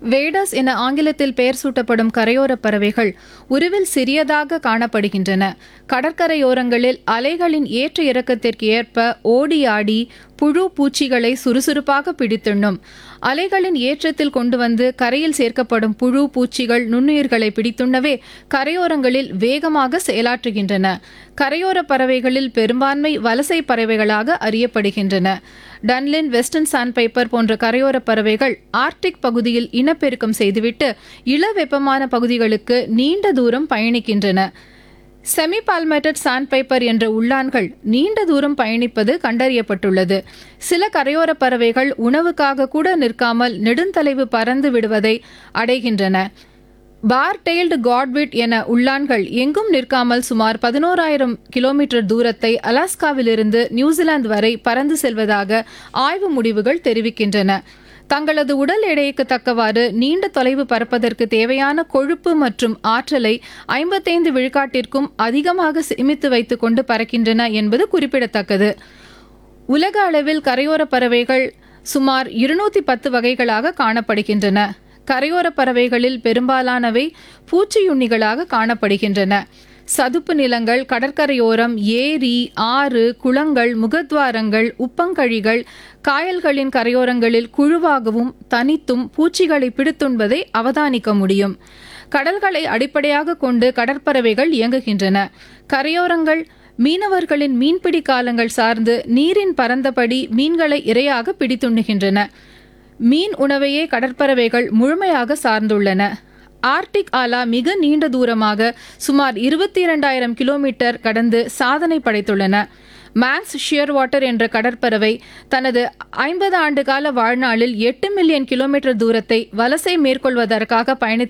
வேடஸ் என ஆங்கிலத்தில் பெயர் சூட்டப்படும் கரையோர பறவைகள் உருவில் சிறியதாக காணப்படுகின்றன கடற்கரையோரங்களில் அலைகளின் ஏற்ற இறக்கத்திற்கு ஏற்ப ஓடி ஆடி புழு பூச்சிகளை சுறுசுறுப்பாக பிடித்துண்ணும் அலைகளின் ஏற்றத்தில் கொண்டு வந்து கரையில் சேர்க்கப்படும் புழு பூச்சிகள் நுண்ணுயிர்களை பிடித்துண்ணவே கரையோரங்களில் வேகமாக செயலாற்றுகின்றன கரையோர பறவைகளில் பெரும்பான்மை வலசை பறவைகளாக அறியப்படுகின்றன டன்லின் வெஸ்டர்ன் சாண்ட்பைப்பர் போன்ற கரையோர பறவைகள் ஆர்க்டிக் பகுதியில் இனப்பெருக்கம் செய்துவிட்டு இள வெப்பமான பகுதிகளுக்கு நீண்ட தூரம் பயணிக்கின்றன செமி பால்மேட்டட் சாண்ட்பைப்பர் என்ற உள்ளான்கள் நீண்ட தூரம் பயணிப்பது கண்டறியப்பட்டுள்ளது சில கரையோர பறவைகள் உணவுக்காக கூட நிற்காமல் நெடுந்தலைவு பறந்து விடுவதை அடைகின்றன பார் டெய்ல்டு காட்விட் என உள்ளான்கள் எங்கும் நிற்காமல் சுமார் பதினோராயிரம் கிலோமீட்டர் தூரத்தை அலாஸ்காவிலிருந்து நியூசிலாந்து வரை பறந்து செல்வதாக ஆய்வு முடிவுகள் தெரிவிக்கின்றன தங்களது உடல் எடைக்கு தக்கவாறு நீண்ட தொலைவு பறப்பதற்கு தேவையான கொழுப்பு மற்றும் ஆற்றலை ஐம்பத்தைந்து விழுக்காட்டிற்கும் அதிகமாக சேமித்து வைத்துக் கொண்டு பறக்கின்றன என்பது குறிப்பிடத்தக்கது உலக அளவில் கரையோர பறவைகள் சுமார் இருநூத்தி பத்து வகைகளாக காணப்படுகின்றன கரையோர பறவைகளில் பெரும்பாலானவை பூச்சியுண்ணிகளாக காணப்படுகின்றன சதுப்பு நிலங்கள் கடற்கரையோரம் ஏரி ஆறு குளங்கள் முகத்வாரங்கள் உப்பங்கழிகள் காயல்களின் கரையோரங்களில் குழுவாகவும் தனித்தும் பூச்சிகளை பிடித்துண்பதை அவதானிக்க முடியும் கடல்களை அடிப்படையாக கொண்டு கடற்பறவைகள் இயங்குகின்றன கரையோரங்கள் மீனவர்களின் மீன்பிடி காலங்கள் சார்ந்து நீரின் பரந்தபடி மீன்களை இரையாக பிடித்துண்ணுகின்றன மீன் உணவையே கடற்பறவைகள் முழுமையாக சார்ந்துள்ளன ஆர்டிக் ஆலா மிக நீண்ட தூரமாக சுமார் இருபத்தி இரண்டாயிரம் கிலோமீட்டர் கடந்து சாதனை படைத்துள்ளன மேக்ஸ் ஷியர் வாட்டர் என்ற கடற்பறவை தனது ஐம்பது ஆண்டு கால வாழ்நாளில் எட்டு மில்லியன் கிலோமீட்டர் தூரத்தை வலசை மேற்கொள்வதற்காக பயணித்து